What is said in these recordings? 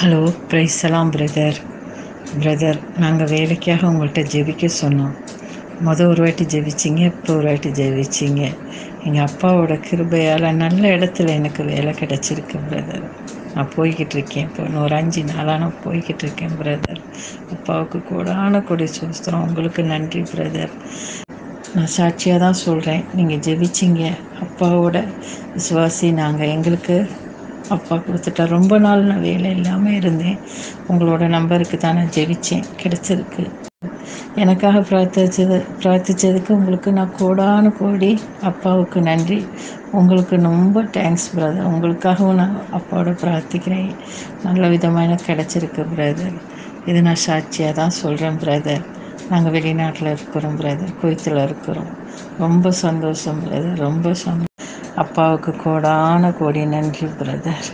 hello praise சலாம் brother brother நாங்கள் வேலைக்காக உங்கள்கிட்ட ஜெபிக்க சொன்னோம் மொதல் ஒரு வாட்டி ஜெபிச்சிங்க இப்போ ஒரு வாட்டி ஜெபிச்சிங்க எங்கள் அப்பாவோட கிருபையால் நல்ல இடத்துல எனக்கு வேலை கிடச்சிருக்கு பிரதர் நான் போய்கிட்டு இருக்கேன் இப்போ இன்னும் ஒரு அஞ்சு நாளாக நான் போய்கிட்டு இருக்கேன் பிரதர் அப்பாவுக்கு கூடான கொடி சுஸ்திரம் உங்களுக்கு நன்றி பிரதர் நான் சாட்சியாக தான் சொல்கிறேன் நீங்கள் ஜெபிச்சிங்க அப்பாவோட விசுவாசி நாங்கள் எங்களுக்கு அப்பா கொடுத்துட்டா ரொம்ப நாள் நான் வேலை இல்லாமல் இருந்தேன் உங்களோட நம்பருக்கு தான் நான் ஜெபிச்சேன் கிடச்சிருக்கு எனக்காக பிரார்த்திச்சது பிரார்த்திச்சதுக்கு உங்களுக்கு நான் கோடான கோடி அப்பாவுக்கு நன்றி உங்களுக்கு ரொம்ப தேங்க்ஸ் பிரதர் உங்களுக்காகவும் நான் அப்பாவோட பிரார்த்திக்கிறேன் நல்ல விதமாக எனக்கு கிடச்சிருக்கு பிரதர் இது நான் சாட்சியாக தான் சொல்கிறேன் பிரதர் நாங்கள் வெளிநாட்டில் இருக்கிறோம் பிரதர் குவைத்தில் இருக்கிறோம் ரொம்ப சந்தோஷம் பிரதர் ரொம்ப சந்தோஷம் அப்பாவுக்கு கோடான கோடி நன்றி பிரதர்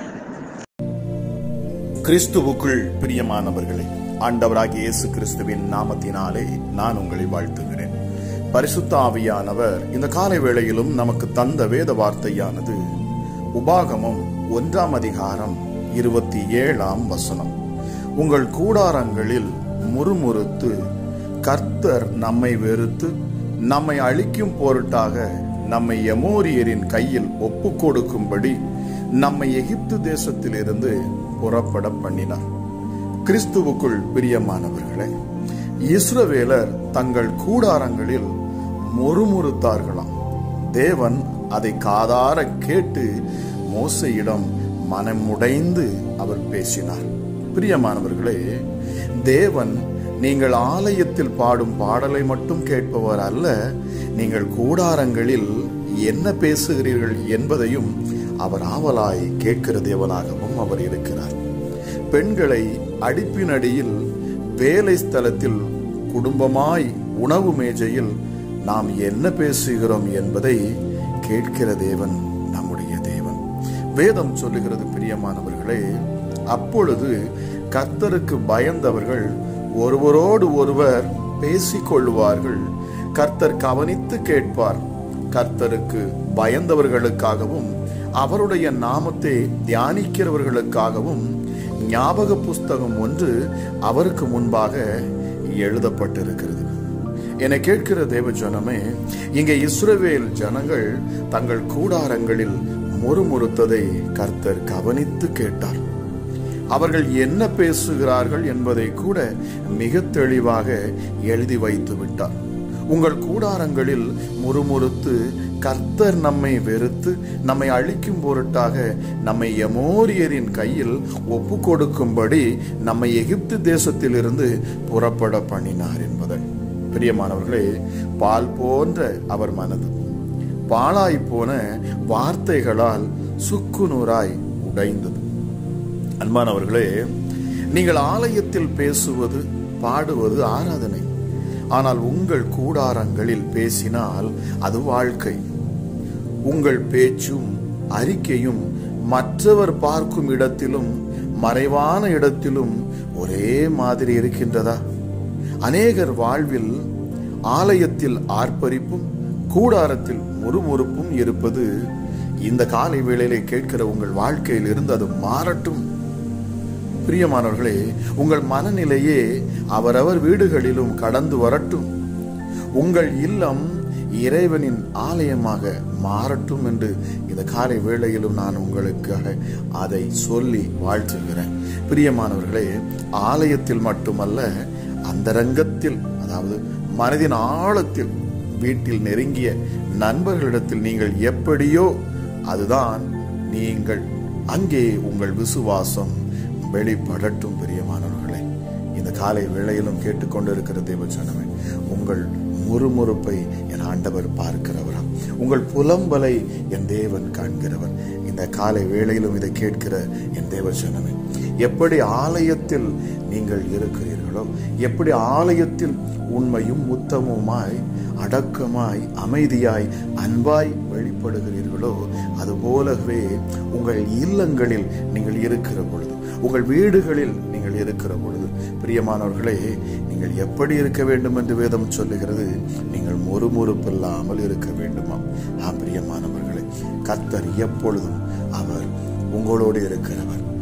கிறிஸ்துவுக்குள் பிரியமானவர்களே ஆண்டவராகிய இயேசு கிறிஸ்துவின் நாமத்தினாலே நான் உங்களை வாழ்த்துகிறேன் பரிசுத்த ஆவியானவர் இந்த காலை வேளையிலும் நமக்கு தந்த வேத வார்த்தையானது உபாகமம் ஒன்றாம் அதிகாரம் இருபத்தி ஏழாம் வசனம் உங்கள் கூடாரங்களில் முறுமுறுத்து கர்த்தர் நம்மை வெறுத்து நம்மை அழிக்கும் பொருட்டாக நம்மை எமோரியரின் கையில் ஒப்பு கொடுக்கும்படி நம்மை எகிப்து தேசத்திலிருந்து புறப்பட பண்ணினார் கிறிஸ்துவுக்குள் பிரியமானவர்களே இஸ்ரவேலர் தங்கள் கூடாரங்களில் முறுமுறுத்தார்களாம் தேவன் அதை காதார கேட்டு மோசையிடம் மனமுடைந்து அவர் பேசினார் பிரியமானவர்களே தேவன் நீங்கள் ஆலயத்தில் பாடும் பாடலை மட்டும் கேட்பவர் அல்ல நீங்கள் கூடாரங்களில் என்ன பேசுகிறீர்கள் என்பதையும் அவர் ஆவலாய் கேட்கிற தேவனாகவும் அவர் இருக்கிறார் பெண்களை அடிப்பினடியில் வேலை ஸ்தலத்தில் குடும்பமாய் உணவு மேஜையில் நாம் என்ன பேசுகிறோம் என்பதை கேட்கிற தேவன் நம்முடைய தேவன் வேதம் சொல்லுகிறது பிரியமானவர்களே அப்பொழுது கர்த்தருக்கு பயந்தவர்கள் ஒருவரோடு ஒருவர் பேசிக் கொள்வார்கள் கர்த்தர் கவனித்து கேட்பார் கர்த்தருக்கு பயந்தவர்களுக்காகவும் அவருடைய நாமத்தை தியானிக்கிறவர்களுக்காகவும் ஞாபக புஸ்தகம் ஒன்று அவருக்கு முன்பாக எழுதப்பட்டிருக்கிறது என கேட்கிற தேவ ஜனமே இங்கே இஸ்ரவேல் ஜனங்கள் தங்கள் கூடாரங்களில் முறுமுறுத்ததை கர்த்தர் கவனித்து கேட்டார் அவர்கள் என்ன பேசுகிறார்கள் என்பதை கூட மிக தெளிவாக எழுதி வைத்து விட்டார் உங்கள் கூடாரங்களில் முறுமுறுத்து கர்த்தர் நம்மை வெறுத்து நம்மை அழிக்கும் பொருட்டாக நம்மை எமோரியரின் கையில் ஒப்பு கொடுக்கும்படி நம்மை எகிப்து தேசத்திலிருந்து புறப்பட பண்ணினார் என்பதை பிரியமானவர்களே பால் போன்ற அவர் மனது பாழாய் போன வார்த்தைகளால் சுக்குநூறாய் உடைந்தது அன்பானவர்களே நீங்கள் ஆலயத்தில் பேசுவது பாடுவது ஆராதனை ஆனால் உங்கள் கூடாரங்களில் பேசினால் அது வாழ்க்கை உங்கள் பேச்சும் அறிக்கையும் மற்றவர் பார்க்கும் இடத்திலும் மறைவான இடத்திலும் ஒரே மாதிரி இருக்கின்றதா அநேகர் வாழ்வில் ஆலயத்தில் ஆர்ப்பரிப்பும் கூடாரத்தில் முறுமுறுப்பும் இருப்பது இந்த காலை வேளையிலே கேட்கிற உங்கள் வாழ்க்கையில் இருந்து அது மாறட்டும் பிரியமானவர்களே உங்கள் மனநிலையே அவரவர் வீடுகளிலும் கடந்து வரட்டும் உங்கள் இல்லம் இறைவனின் ஆலயமாக மாறட்டும் என்று இந்த காலை வேளையிலும் நான் உங்களுக்காக அதை சொல்லி வாழ்த்துகிறேன் பிரியமானவர்களே ஆலயத்தில் மட்டுமல்ல அந்தரங்கத்தில் அதாவது மனதின் ஆழத்தில் வீட்டில் நெருங்கிய நண்பர்களிடத்தில் நீங்கள் எப்படியோ அதுதான் நீங்கள் அங்கே உங்கள் விசுவாசம் வெளிப்படட்டும் பிரியமானவர்களே இந்த காலை வேளையிலும் கேட்டுக்கொண்டிருக்கிற தேவச்சனமே உங்கள் முறுமுறுப்பை என் ஆண்டவர் பார்க்கிறவரா உங்கள் புலம்பலை என் தேவன் காண்கிறவர் இந்த காலை வேளையிலும் இதை கேட்கிற என் தேவச்சனமே எப்படி ஆலயத்தில் நீங்கள் இருக்கிறீர்களோ எப்படி ஆலயத்தில் உண்மையும் உத்தமுமாய் அடக்கமாய் அமைதியாய் அன்பாய் வெளிப்படுகிறீர்களோ அதுபோலவே உங்கள் இல்லங்களில் நீங்கள் இருக்கிற பொழுது உங்கள் வீடுகளில் நீங்கள் இருக்கிற பொழுது பிரியமானவர்களே நீங்கள் எப்படி இருக்க வேண்டும் என்று வேதம் சொல்லுகிறது நீங்கள் முறுமுறுப்பில்லாமல் இருக்க வேண்டுமா ஆ பிரியமானவர்களே கத்தர் எப்பொழுதும் அவர் உங்களோடு இருக்கிறவர்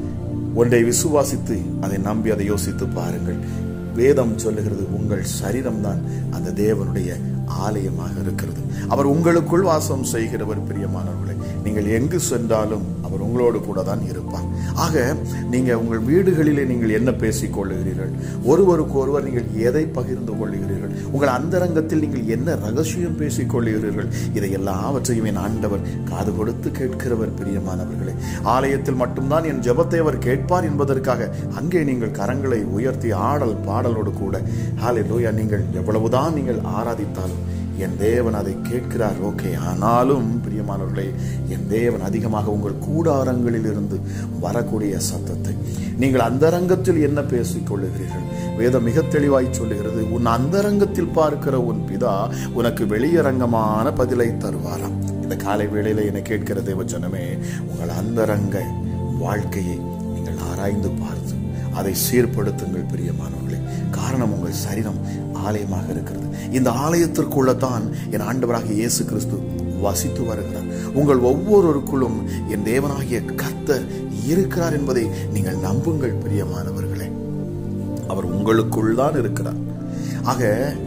ஒன்றை விசுவாசித்து அதை நம்பி அதை யோசித்து பாருங்கள் வேதம் சொல்லுகிறது உங்கள் சரீரம்தான் அந்த தேவனுடைய ஆலயமாக இருக்கிறது அவர் உங்களுக்குள் வாசம் செய்கிறவர் பிரியமானவர்களே நீங்கள் எங்கு சென்றாலும் அவர் உங்களோடு கூட தான் இருப்பார் ஆக நீங்க உங்கள் வீடுகளிலே நீங்கள் என்ன பேசிக் கொள்ளுகிறீர்கள் ஒருவருக்கு ஒருவர் நீங்கள் எதை பகிர்ந்து கொள்ளுகிறீர்கள் உங்கள் அந்தரங்கத்தில் நீங்கள் என்ன ரகசியம் பேசிக் கொள்ளுகிறீர்கள் இதை எல்லாவற்றையும் என் ஆண்டவர் காது கொடுத்து கேட்கிறவர் பிரியமானவர்களே ஆலயத்தில் மட்டும்தான் என் ஜெபத்தை அவர் கேட்பார் என்பதற்காக அங்கே நீங்கள் கரங்களை உயர்த்தி ஆடல் பாடலோடு கூட ஹாலே லூயா நீங்கள் எவ்வளவுதான் நீங்கள் ஆராதித்தாலும் என் தேவன் அதை கேட்கிறார் ஓகே ஆனாலும் பிரியமானவர்களே என் தேவன் அதிகமாக உங்கள் கூடாரங்களில் இருந்து வரக்கூடிய சத்தத்தை நீங்கள் அந்தரங்கத்தில் என்ன பேசிக் கொள்ளுகிறீர்கள் வேதம் மிக தெளிவாய் சொல்லுகிறது உன் அந்தரங்கத்தில் பார்க்கிற உன் பிதா உனக்கு வெளியரங்கமான பதிலை தருவாராம் இந்த காலை வேளையில என்னை கேட்கிற தேவஜனமே உங்கள் அந்தரங்க வாழ்க்கையை நீங்கள் ஆராய்ந்து பார்த்து அதை சீர்படுத்துங்கள் பிரியமானவர்களே காரணம் உங்கள் சரீரம் ஆலயமாக இருக்கிறது இந்த ஆலயத்திற்குள்ளதான் என் ஆண்டவராக இயேசு கிறிஸ்து வசித்து வருகிறார் உங்கள் ஒவ்வொருவருக்குள்ளும் என் தேவனாகிய கர்த்தர் இருக்கிறார் என்பதை நீங்கள் நம்புங்கள் பிரியமானவர்களே அவர் உங்களுக்குள் தான் இருக்கிறார் ஆக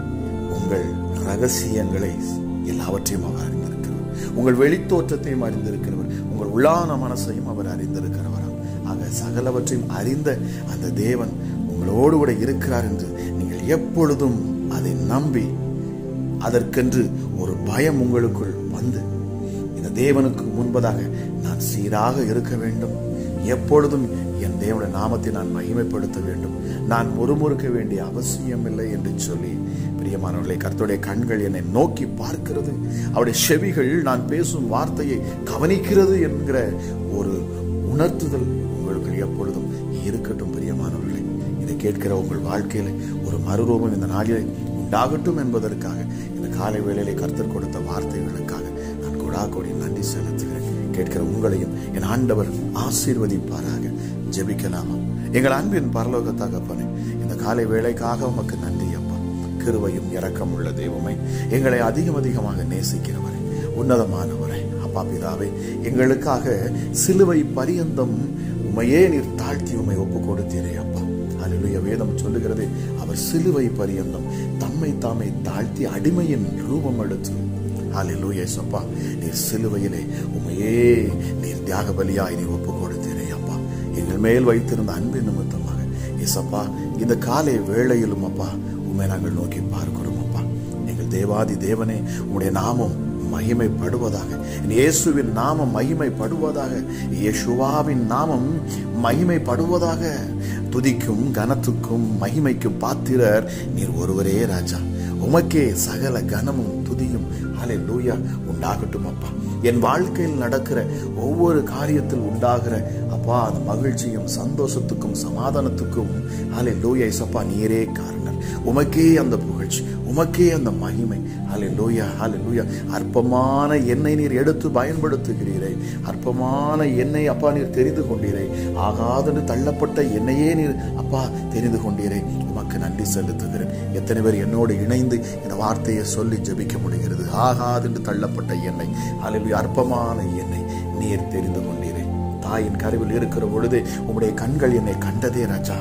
உங்கள் ரகசியங்களை எல்லாவற்றையும் அவர் அறிந்திருக்கிறவர் உங்கள் வெளித்தோற்றத்தையும் அறிந்திருக்கிறவர் உங்கள் உள்ளான மனசையும் அவர் அறிந்திருக்கிறவராம் ஆக சகலவற்றையும் அறிந்த அந்த தேவன் உங்களோடு கூட இருக்கிறார் என்று நீங்கள் எப்பொழுதும் அதை நம்பி அதற்கென்று ஒரு பயம் உங்களுக்குள் வந்து இந்த தேவனுக்கு முன்பதாக நான் சீராக இருக்க வேண்டும் எப்பொழுதும் என் தேவனுடைய நாமத்தை நான் மகிமைப்படுத்த வேண்டும் நான் முறுமுறுக்க வேண்டிய அவசியம் இல்லை என்று சொல்லி பிரியமானவர்களே கர்த்தருடைய கண்கள் என்னை நோக்கி பார்க்கிறது அவருடைய செவிகள் நான் பேசும் வார்த்தையை கவனிக்கிறது என்கிற ஒரு உணர்த்துதல் உங்களுக்கு எப்பொழுதும் இருக்கட்டும் பிரியமானவர்களே இதை கேட்கிற உங்கள் வாழ்க்கையில ஒரு மறுரூபம் இந்த நாளிலே உண்டாகட்டும் என்பதற்காக இந்த காலை வேளையிலே கர்த்தர் கொடுத்த வார்த்தைகளுக்காக நான் கொடா கொடி நன்றி செலுத்துகிறேன் கேட்கிற உங்களையும் என் ஆண்டவர் ஆசீர்வதிப்பாராக ஜெபிக்கலாமா எங்கள் அன்பின் பரலோக தகப்பனே இந்த காலை வேளைக்காக உமக்கு நன்றி அப்பா கிருவையும் இரக்கம் உள்ள தெய்வமை எங்களை அதிகம் அதிகமாக நேசிக்கிறவரே உன்னதமானவரே அப்பா பிதாவே எங்களுக்காக சிலுவை பரியந்தம் உமையே நீர் தாழ்த்தி உமை ஒப்பு கொடுத்தீரே அப்பா அல்லேலூயா வேதம் சொல்லுகிறது அவர் சிலுவை பரியந்தம் தம்மை தாமே தாழ்த்தி அடிமையின் ரூபம் எடுத்து அல்லேலூயா சப்பா நீர் சிலுவையிலே உமையே நீர் தியாக பலியாய் நீ ஒப்பு கொடுத்தீரே அப்பா எங்கள் மேல் வைத்திருந்த அன்பின் நிமித்தமாக ஏசப்பா இந்த காலை வேளையிலும் அப்பா உண்மை நாங்கள் நோக்கி பார்க்கிறோம் அப்பா எங்கள் தேவாதி தேவனே உம்முடைய நாமம் மகிமைப்படுவதாக இயேசுவின் நாமம் மகிமைப்படுவதாக இயேசுவாவின் நாமம் மகிமைப்படுவதாக துதிக்கும் கனத்துக்கும் மகிமைக்கும் பாத்திரர் நீர் ஒருவரே ராஜா உமக்கே சகல கனமும் துதியும் அலை லூயா உண்டாகட்டும் அப்பா என் வாழ்க்கையில் நடக்கிற ஒவ்வொரு காரியத்தில் உண்டாகிற அப்பா அந்த மகிழ்ச்சியும் சந்தோஷத்துக்கும் சமாதானத்துக்கும் அலை லூயா இசப்பா நீரே காரணம் உமக்கே அந்த புகழ்ச்சி உமக்கே அந்த மகிமை ஹலே லூயா ஹலே லூயா அற்பமான எண்ணெய் நீர் எடுத்து பயன்படுத்துகிறீரே அற்பமான எண்ணெய் அப்பா நீர் தெரிந்து கொண்டீரே ஆகாதென்று தள்ளப்பட்ட எண்ணெயே நீர் அப்பா தெரிந்து கொண்டீரே உமக்கு நன்றி செலுத்துகிறேன் எத்தனை பேர் என்னோடு இணைந்து இந்த வார்த்தையை சொல்லி ஜெபிக்க முடிகிறது ஆகாதென்று தள்ளப்பட்ட எண்ணெய் ஹalleluya அற்பமான எண்ணெய் நீர் தெரிந்து கொண்டீரே தாயின் கருவில் இருக்கிற பொழுது உம்முடைய கண்கள் என்னை கண்டதே ராஜா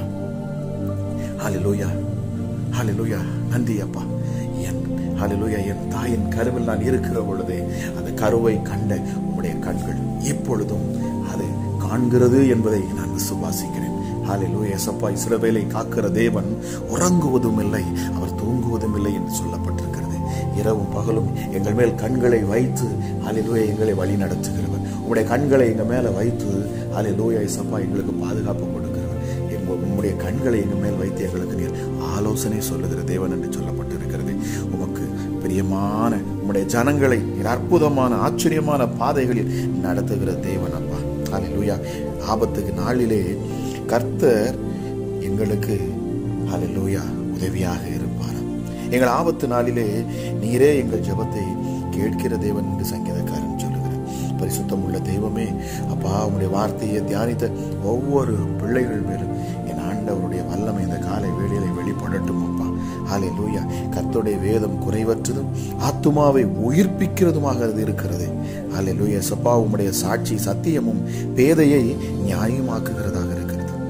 ஹalleluya ஹalleluya நன்றி அப்பா என் ஹalleluya என் தாயின் கருவில் நான் இருக்கிற பொழுதே அந்த கருவை கண்ட உம்முடைய கண்கள் இப்பொழுதும் அது காண்கிறது என்பதை நான் விசுவாசிக்கிறேன் ஹalleluya சப்பா இஸ்ரவேலை காக்கிற தேவன் உறங்குவதும் இல்லை அவர் தூங்குவதும் இல்லை என்று சொல்லப்பட்டிருக்கிறது இரவும் பகலும் எங்கள் மேல் கண்களை வைத்து ஹalleluya எங்களை வழி நடத்துகிறவர் உம்முடைய கண்களை எங்க மேல வைத்து ஹalleluya சப்பா எங்களுக்கு பாதுகாப்பு கொடுக்கிறவர் எங்க உம்முடைய கண்களை எங்க மேல் வைத்து எங்களுக்கு நீர் ஆலோசனை சொல்லுகிற தேவன் என்று சொல்லப்பட்டிருக்கிறது உமக்கு பிரியமான உம்முடைய ஜனங்களை நீர் அற்புதமான ஆச்சரியமான பாதைகளில் நடத்துகிற தேவன் அப்பா ஹalleluya ஆபத்துக்கு நாளிலே கர்த்தர் எங்களுக்கு ஹalleluya உதவியாக இருப்பாராம் எங்கள் ஆபத்து நாளிலே நீரே எங்கள் ஜெபத்தை கேட்கிற தேவன் என்று சங்கீதக்காரன் சொல்லுகிறார் பரிசுத்தம் உள்ள தெய்வமே அப்பா உம்முடைய வார்த்தையை தியானித்த ஒவ்வொரு பிள்ளைகள் மேலும் என் ஆண்டவருடைய வல்லமை இந்த காலை வேளையிலே வெளிப்படட்டும் அப்பா ஹாலே லூயா கர்த்தருடைய வேதம் குறைவற்றதும் ஆத்துமாவை உயிர்ப்பிக்கிறதுமாக அது இருக்கிறது ஹாலே லூயா சப்பா உம்முடைய சாட்சி சத்தியமும் பேதையை நியாயமாக்குகிறதாக இருக்கிறது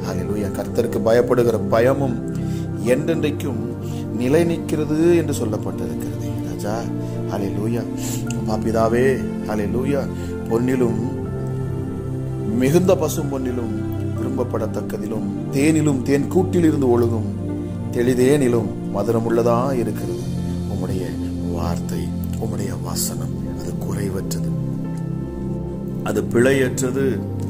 ஹalleluya கர்த்தருக்கு பயப்படுகிற பயமும் என்றென்றைக்கும் நிலை நிற்கிறது என்று சொல்லப்பட்டிருக்கிறது ராஜா ஹalleluya பாப்பிதாவே ஹalleluya பொன்னிலும் மிகுந்த பசும் பொன்னிலும் விரும்பப்படத்தக்கதிலும் தேனிலும் தேன் கூட்டிலிருந்து ஒழுகும் தெளிதேனிலும் மதுரமுள்ளதா இருக்கிறது உம்முடைய வார்த்தை உம்முடைய வசனம் அது குறைவற்றது அது பிழையற்றது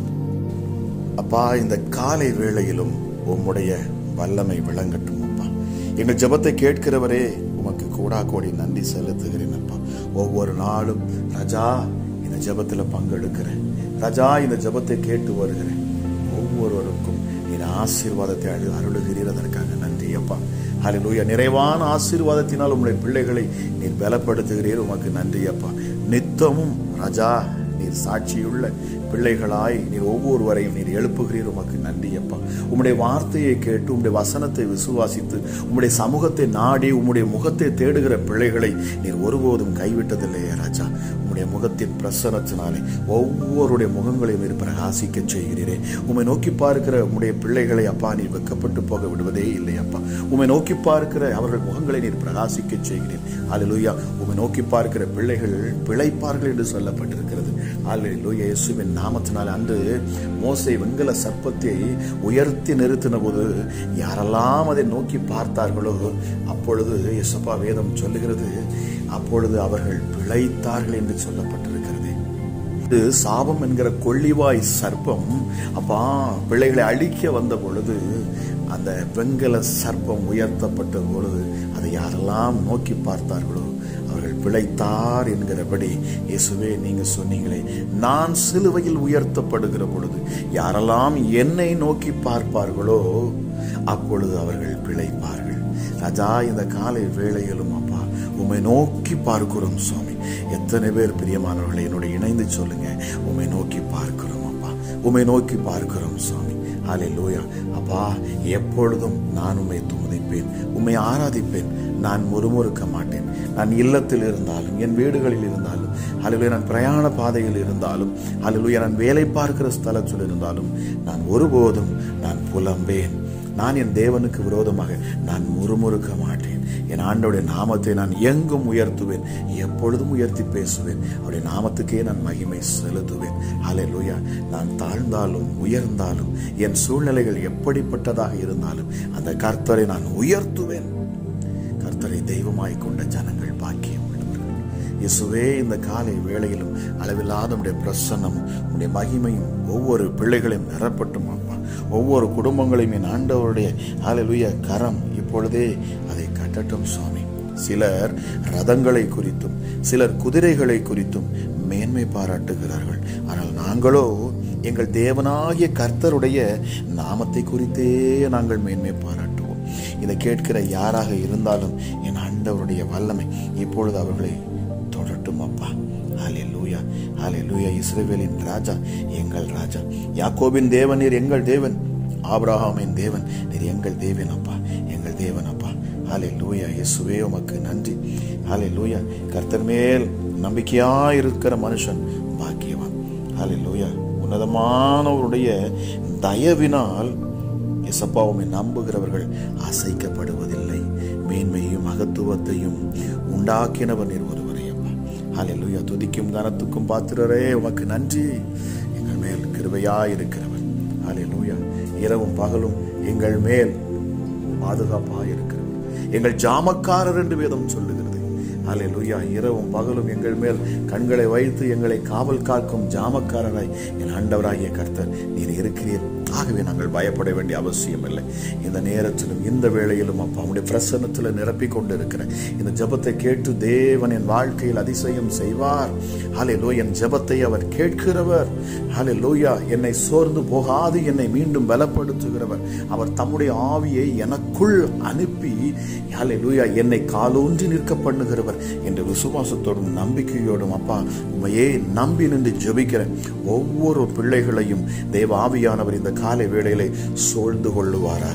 அப்பா இந்த காலை வேளையிலும் உம்முடைய வல்லமை விளங்கட்டும் அப்பா எங்கள் ஜெபத்தை கேட்கிறவரே உமக்கு கூடா கோடி நன்றி செலுத்துகிறேன் அப்பா ஒவ்வொரு நாளும் ராஜா இந்த ஜெபத்துல பங்கெடுக்கிறேன் ராஜா இந்த ஜெபத்தை கேட்டு வருகிறேன் ஒவ்வொருவருக்கும் நீர் ஆசீர்வாதத்தை அழு அருளுகிறீர் அதற்காக நன்றி அப்பா ஹalleluya நிறைவான ஆசீர்வாதத்தினால் உம்முடைய பிள்ளைகளை நீர் பலப்படுத்துகிறீர் உமக்கு நன்றி அப்பா நித்தமும் ராஜா நீர் சாட்சியுள்ள பிள்ளைகளாய் நீர் ஒவ்வொருவரையும் நீர் எழுப்புகிறீர் உமக்கு நன்றி அப்பா உம்முடைய வார்த்தையை கேட்டு உம்முடைய வசனத்தை விசுவாசித்து உம்முடைய சமூகத்தை நாடி உம்முடைய முகத்தை தேடுகிற பிள்ளைகளை நீர் ஒருபோதும் கைவிட்டதில்லையே ராஜா உம்முடைய முகத்தின் பிரசனத்தினாலே ஒவ்வொருடைய முகங்களையும் நீர் பிரகாசிக்க செய்கிறீரே உம்மை நோக்கி பார்க்கிற உம்முடைய பிள்ளைகளை அப்பா நீர் வெக்கப்பட்டு போக விடுவதே இல்லை அப்பா உம்மை நோக்கி பார்க்கிற அவர்கள் முகங்களை நீர் பிரகாசிக்க செய்கிறீர் அல்லேலூயா உம்மை நோக்கி பார்க்கிற பிள்ளைகள் பிழைப்பார்கள் என்று சொல்லப்பட்டிருக்கிறது அல்லேலூயா இயேசுவின் நாமத்தினால் அன்று மோசை வெண்கல சர்ப்பத்தை உயர்த்தி நிறுத்தின போது யாரெல்லாம் அதை நோக்கி பார்த்தார்களோ அப்பொழுது யெசப்பா வேதம் சொல்லுகிறது அப்பொழுது அவர்கள் பிழைத்தார்கள் என்று சொல்லப்பட்டிருக்கிறது இது சாபம் என்கிற கொள்ளிவாய் சர்ப்பம் அப்பா பிள்ளைகளை அழிக்க வந்த பொழுது அந்த வெண்கல சர்ப்பம் உயர்த்தப்பட்ட பொழுது அதை யாரெல்லாம் நோக்கி பார்த்தார்களோ அவர்கள் பிழைத்தார் என்கிறபடி இயேசுவே நீங்க சொன்னீங்களே நான் சிலுவையில் உயர்த்தப்படுகிற பொழுது யாரெல்லாம் என்னை நோக்கி பார்ப்பார்களோ அப்பொழுது அவர்கள் பிழைப்பார்கள் ராஜா இந்த காலை வேளையிலும் அப்பா உம்மை நோக்கி பார்க்கிறோம் சுவாமி எத்தனை பேர் பிரியமானவர்களை என்னோட இணைந்து சொல்லுங்க உம்மை நோக்கி பார்க்கிறோம் அப்பா உம்மை நோக்கி பார்க்கிறோம் சுவாமி ஹாலே லூயா அப்பா எப்பொழுதும் நான் உம்மை துமதிப்பேன் உம்மை ஆராதிப்பேன் நான் முறுமுறுக்க மாட்டேன் நான் இல்லத்தில் இருந்தாலும் என் வீடுகளில் இருந்தாலும் அல்லது நான் பிரயாண பாதையில் இருந்தாலும் அல்லது நான் வேலை பார்க்கிற ஸ்தலத்தில் இருந்தாலும் நான் ஒருபோதும் நான் புலம்பேன் நான் என் தேவனுக்கு விரோதமாக நான் முறுமுறுக்க மாட்டேன் என் ஆண்டோடைய நாமத்தை நான் எங்கும் உயர்த்துவேன் எப்பொழுதும் உயர்த்தி பேசுவேன் அவருடைய நாமத்துக்கே நான் மகிமை செலுத்துவேன் ஹalleluya நான் தாழ்ந்தாலும் உயர்ந்தாலும் என் சூழ்நிலைகள் எப்படிப்பட்டதாக இருந்தாலும் அந்த கர்த்தரை நான் உயர்த்துவேன் கர்த்தரை தெய்வமாய் கொண்ட ஜனங்கள் பாக்கியம் உள்ளவர்கள் இயேசுவே இந்த காலை வேளையிலும் அளவில்லாத உடைய பிரசன்னமும் உடைய மகிமையும் ஒவ்வொரு பிள்ளைகளையும் நிரப்பட்டும் அப்பா ஒவ்வொரு குடும்பங்களையும் என் ஆண்டவருடைய ஹalleluya கரம் இப்பொழுதே அதை கட்டட்டும் சுவாமி சிலர் ரதங்களை குறித்தும் சிலர் குதிரைகளை குறித்தும் மேன்மை பாராட்டுகிறார்கள் ஆனால் நாங்களோ எங்கள் தேவனாகிய கர்த்தருடைய நாமத்தை குறித்தே நாங்கள் மேன்மை பாராட்டுவோம் இதை கேட்கிற யாராக இருந்தாலும் என் ஆண்டவருடைய வல்லமை இப்பொழுது அவர்களை தொடட்டும் அப்பா ஹாலே லூயா ஹாலே லூயா இஸ்ரேவேலின் ராஜா எங்கள் ராஜா யாக்கோபின் தேவன் நீர் எங்கள் தேவன் ஆபிரகாமின் தேவன் நீர் எங்கள் தேவன் அப்பா எங்கள் தேவன் அப்பா ஹாலே லூயா இயேசுவே உமக்கு நன்றி ஹாலே லூயா கர்த்தர் மேல் நம்பிக்கையா இருக்கிற மனுஷன் பாக்கியவான் ஹாலே லூயா உன்னதமானவருடைய தயவினால் எசப்பா உம்மை நம்புகிறவர்கள் அசைக்கப்படுவதில்லை மேன்மையும் மகத்துவத்தையும் உண்டாக்கினவர் நீர் ஒருவரே அப்பா ஹalleluya துதிக்கும் கனத்துக்கும் பாத்திரரே உமக்கு நன்றி எங்கள் மேல் கிருபையாய் இருக்கிறவர் ஹalleluya இரவும் பகலும் எங்கள் மேல் பாதுகாப்பாய் இருக்கிறவர் எங்கள் ஜாமக்காரர் என்று வேதம் சொல்லுகிறது ஹalleluya இரவும் பகலும் எங்கள் மேல் கண்களை வைத்து எங்களை காவல் காக்கும் ஜாமக்காரராய் என் ஆண்டவராகிய கர்த்தர் நீர் இருக்கிறீர் ஆகவே நாங்கள் பயப்பட வேண்டிய அவசியம் இல்லை இந்த நேரத்திலும் இந்த வேளையிலும் அப்பா அவனுடைய பிரசன்னத்தில் நிரப்பிக் கொண்டிருக்கிற இந்த ஜெபத்தை கேட்டு தேவன் என் வாழ்க்கையில் அதிசயம் செய்வார் ஹலே லோ என் ஜெபத்தை அவர் கேட்கிறவர் ஹலே லோயா என்னை சோர்ந்து போகாது என்னை மீண்டும் பலப்படுத்துகிறவர் அவர் தம்முடைய ஆவியை எனக்குள் அனுப்பி ஹலே லூயா என்னை காலூன்றி நிற்க பண்ணுகிறவர் என்ற விசுவாசத்தோடும் நம்பிக்கையோடும் அப்பா உண்மையே நம்பி நின்று ஜெபிக்கிற ஒவ்வொரு பிள்ளைகளையும் தேவ ஆவியானவர் இந்த காலை வேளையிலே சூழ்ந்து கொள்ளுவாராக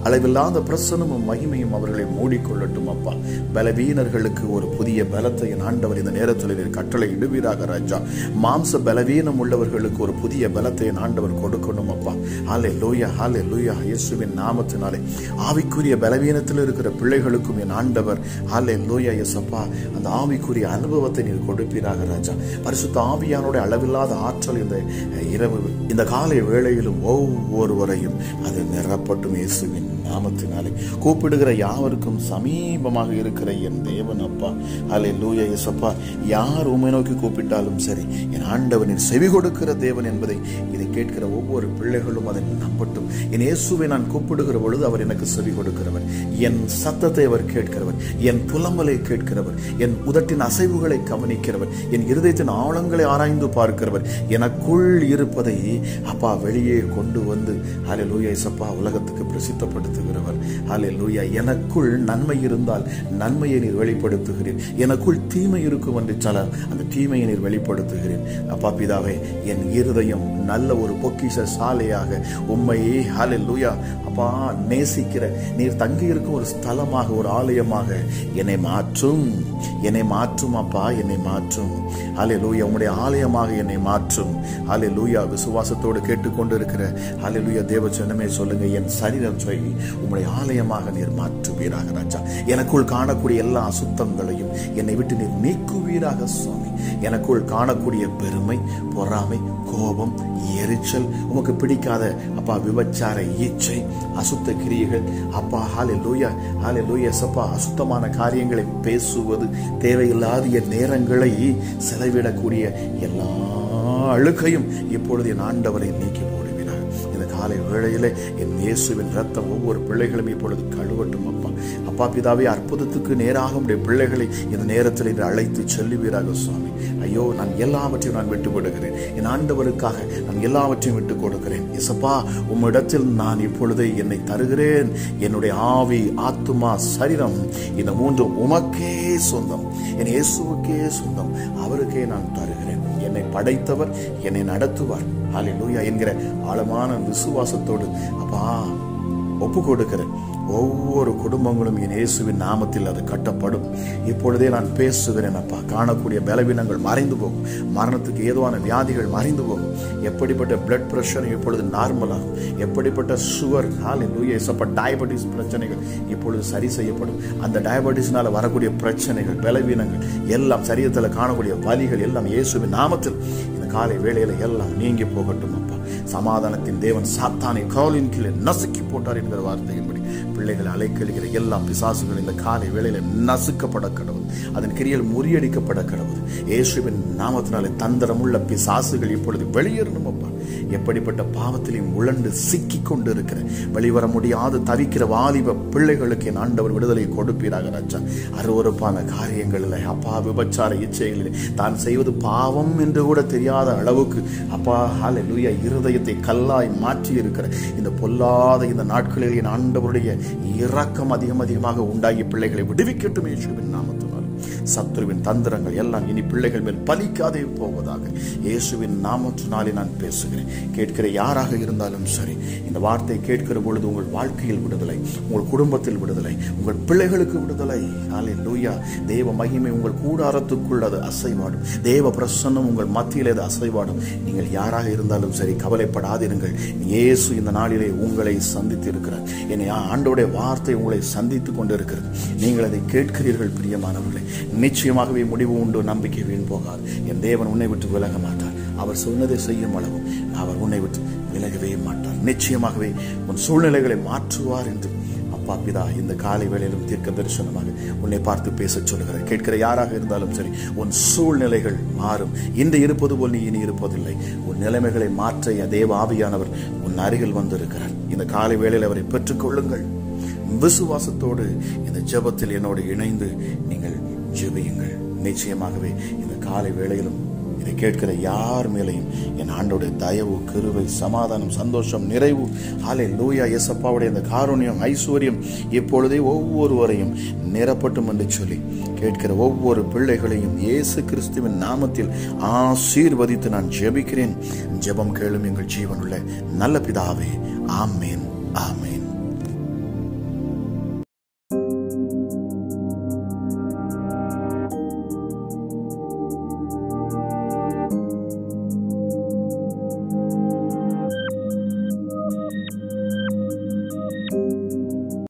அளவில்லாத பிரசனமும் மகிமையும் அவர்களை மூடிக்கொள்ளட்டும் அப்பா பலவீனர்களுக்கு ஒரு புதிய பலத்தை என் ஆண்டவர் இந்த நேரத்தில் நீர் கட்டளை இடுவீராக ராஜா மாம்ச பலவீனம் உள்ளவர்களுக்கு ஒரு புதிய பலத்தை என் ஆண்டவர் கொடுக்கணும் அப்பா ஹாலே லூயா ஹாலே லூயா இயேசுவின் நாமத்தினாலே ஆவிக்குரிய பலவீனத்தில் இருக்கிற பிள்ளைகளுக்கும் என் ஆண்டவர் ஹாலே லூயா எஸ் அப்பா அந்த ஆவிக்குரிய அனுபவத்தை நீர் கொடுப்பீராக ராஜா பரிசுத்த ஆவியானோட அளவில்லாத ஆற்றல் இந்த இரவு இந்த காலை வேளையிலும் ஒவ்வொருவரையும் அது நிரப்பட்டும் இயேசுவின் நாமத்தினாலே கூப்பிடுகிற யாவருக்கும் சமீபமாக இருக்கிற என் தேவன் அப்பா அலே லூயா எசப்பா யார் உண்மை நோக்கி கூப்பிட்டாலும் சரி என் ஆண்டவனின் செவி கொடுக்கிற தேவன் என்பதை இதை கேட்கிற ஒவ்வொரு பிள்ளைகளும் அதை நம்பட்டும் என் இயேசுவை நான் கூப்பிடுகிற பொழுது அவர் எனக்கு செவி கொடுக்கிறவர் என் சத்தத்தை அவர் கேட்கிறவர் என் புலம்பலை கேட்கிறவர் என் உதட்டின் அசைவுகளை கவனிக்கிறவர் என் இருதயத்தின் ஆழங்களை ஆராய்ந்து பார்க்கிறவர் எனக்குள் இருப்பதை அப்பா வெளியே கொண்டு வந்து அலே லூயா இசப்பா உலகத்துக்கு பிரசித்தப்படுத்துகிறவர் அலே லூயா எனக்குள் நன்மை இருந்தால் நன்மையை நீர் வெளிப்படுத்துகிறேன் எனக்குள் தீமை இருக்கும் என்று சொல்ல அந்த தீமையை நீர் வெளிப்படுத்துகிறேன் அப்பா பிதாவே என் இருதயம் நல்ல ஒரு பொக்கிஷ சாலையாக உண்மையே ஹாலே லூயா அப்பா நேசிக்கிற நீர் தங்கி இருக்கும் ஒரு ஸ்தலமாக ஒரு ஆலயமாக என்னை மாற்றும் என்னை மாற்றும் அப்பா என்னை மாற்றும் ஹாலே லூயா உம்முடைய ஆலயமாக என்னை மாற்றும் ஹாலே லூயா விசுவாசத்தோடு கேட்டுக்கொண்டு இருக்கிற ஹாலே லூயா தேவ சொன்னமே சொல்லுங்க என் சரீரத்தை உம்முடைய ஆலயமாக நீர் மாற்றுவீராக ராஜா எனக்குள் காணக்கூடிய எல்லா அசுத்தங்களையும் என்னை விட்டு நீர் நீக்குவீராக சுவாமி எனக்குள் காணக்கூடிய பெருமை பொறாமை கோபம் எரிச்சல் உமக்கு பிடிக்காத அப்பா விபச்சார ஈச்சை அசுத்த கிரியைகள் அப்பா ஹாலே லூயா ஹாலே லூயா சப்பா அசுத்தமான காரியங்களை பேசுவது தேவையில்லாத என் நேரங்களை செலவிடக்கூடிய எல்லா அழுக்கையும் இப்பொழுது என் ஆண்டவரை நீக்கி போடுகிறார் இந்த காலை வேளையிலே என் இயேசுவின் ரத்தம் ஒவ்வொரு பிள்ளைகளும் இப்பொழுது கழுவட்டும் அப்பா அப்பா பிதாவே அற்புதத்துக்கு நேராக உடைய பிள்ளைகளை இந்த நேரத்தில் இன்று அழைத்து செல்லுவீராக சுவாமி ஐயோ நான் எல்லாவற்றையும் நான் விட்டு விடுகிறேன் என் ஆண்டவருக்காக நான் எல்லாவற்றையும் விட்டு கொடுக்கிறேன் இசப்பா உம்மிடத்தில் நான் இப்பொழுது என்னை தருகிறேன் என்னுடைய ஆவி ஆத்துமா சரீரம் இந்த மூன்றும் உமக்கே சொந்தம் என் இயேசுவுக்கே சொந்தம் அவருக்கே நான் தருகிறேன் என்னை படைத்தவர் என்னை நடத்துவார் ஹalleluya என்கிற ஆழமான விசுவாசத்தோடு அப்பா ஒப்பு கொடுக்கிறேன் ஒவ்வொரு குடும்பங்களும் என் இயேசுவின் நாமத்தில் அது கட்டப்படும் இப்பொழுதே நான் பேசுகிறேன் அப்பா காணக்கூடிய பலவீனங்கள் மறைந்து போகும் மரணத்துக்கு ஏதுவான வியாதிகள் மறைந்து போகும் எப்படிப்பட்ட பிளட் பிரஷர் இப்பொழுது நார்மல் ஆகும் எப்படிப்பட்ட சுகர் ஹால் லூயப்ப டயபெட்டிஸ் பிரச்சனைகள் இப்பொழுது சரி செய்யப்படும் அந்த டயபெட்டிஸ்னால வரக்கூடிய பிரச்சனைகள் பலவீனங்கள் எல்லாம் சரீரத்தில் காணக்கூடிய வலிகள் எல்லாம் இயேசுவின் நாமத்தில் இந்த காலை வேளையில எல்லாம் நீங்கி போகட்டும் அப்பா சமாதானத்தின் தேவன் சாத்தானை காலின் கீழே நசுக்கி போட்டார் என்கிற வார்த்தையின்படி பிள்ளைகளை அலைக்கழிக்கிற எல்லா பிசாசுகள் இந்த காலை வேளையில நசுக்கப்பட கடவுள் அதன் கிரியல் முறியடிக்கப்பட கடவுள் இயேசுவின் நாமத்தினாலே தந்திரமுள்ள பிசாசுகள் இப்பொழுது வெளியேறணும் அப்பா எப்படிப்பட்ட பாவத்திலையும் உழண்டு சிக்கி கொண்டு இருக்கிற வெளிவர முடியாது தவிக்கிற வாலிப பிள்ளைகளுக்கு என் ஆண்டவர் விடுதலை கொடுப்பீராக ராஜா அருவறுப்பான காரியங்களில் அப்பா விபச்சார இச்சைகளில் தான் செய்வது பாவம் என்று கூட தெரியாத அளவுக்கு அப்பா ஹால லூயா இருதயத்தை கல்லாய் மாற்றி இருக்கிற இந்த பொல்லாத இந்த நாட்களில் என் ஆண்டவருடைய இரக்கம் அதிகம் அதிகமாக உண்டாகி பிள்ளைகளை விடுவிக்கட்டும் இயேசுவின் நாமத்தினால் சத்துருவின் தந்திரங்கள் எல்லாம் இனி பிள்ளைகள் மேல் பலிக்காதே போவதாக இயேசுவின் நாமத்தினாலே நான் பேசுகிறேன் கேட்கிற யாராக இருந்தாலும் சரி இந்த வார்த்தை கேட்கிற பொழுது உங்கள் வாழ்க்கையில் விடுதலை உங்கள் குடும்பத்தில் விடுதலை உங்கள் பிள்ளைகளுக்கு விடுதலை ஆலே லூயா தேவ மகிமை உங்கள் கூடாரத்துக்குள் அது அசைவாடும் தேவ பிரசன்னம் உங்கள் மத்தியில் அது அசைவாடும் நீங்கள் யாராக இருந்தாலும் சரி கவலைப்படாதிருங்கள் இயேசு இந்த நாளிலே உங்களை சந்தித்து இருக்கிறார் என்னை ஆண்டோடைய வார்த்தை உங்களை சந்தித்துக் கொண்டிருக்கிறது நீங்கள் அதை கேட்கிறீர்கள் பிரியமானவர்களே நிச்சயமாகவே முடிவு உண்டு நம்பிக்கை வீண் போகாது என் தேவன் உன்னை விட்டு விலக மாட்டார் அவர் சொன்னதை செய்யும் அளவும் அவர் உன்னை விட்டு விலகவே மாட்டார் நிச்சயமாகவே உன் சூழ்நிலைகளை மாற்றுவார் என்று அப்பா பிதா இந்த காலை வேளையிலும் தீர்க்க தரிசனமாக உன்னை பார்த்து பேச சொல்லுகிறேன் கேட்கிற யாராக இருந்தாலும் சரி உன் சூழ்நிலைகள் மாறும் இன்று இருப்பது போல் நீ இனி இருப்பதில்லை உன் நிலைமைகளை மாற்ற தேவ ஆவியானவர் உன் அருகில் வந்திருக்கிறார் இந்த காலை வேளையில் அவரை பெற்றுக்கொள்ளுங்கள் விசுவாசத்தோடு இந்த ஜெபத்தில் என்னோடு இணைந்து நீங்கள் ஜெபியுங்கள் நிச்சயமாகவே இந்த காலை வேளையிலும் இதை கேட்கிற யார் மேலையும் என் ஆண்டோட தயவு கிருவை சமாதானம் சந்தோஷம் நிறைவு ஆலே லூயா எசப்பாவுடைய இந்த காருண்யம் ஐஸ்வர்யம் இப்பொழுதே ஒவ்வொருவரையும் நிரப்பட்டும் என்று சொல்லி கேட்கிற ஒவ்வொரு பிள்ளைகளையும் இயேசு கிறிஸ்துவின் நாமத்தில் ஆசீர்வதித்து நான் ஜெபிக்கிறேன் ஜெபம் கேளும் எங்கள் ஜீவனுள்ள நல்ல பிதாவே ஆமேன் ஆமேன்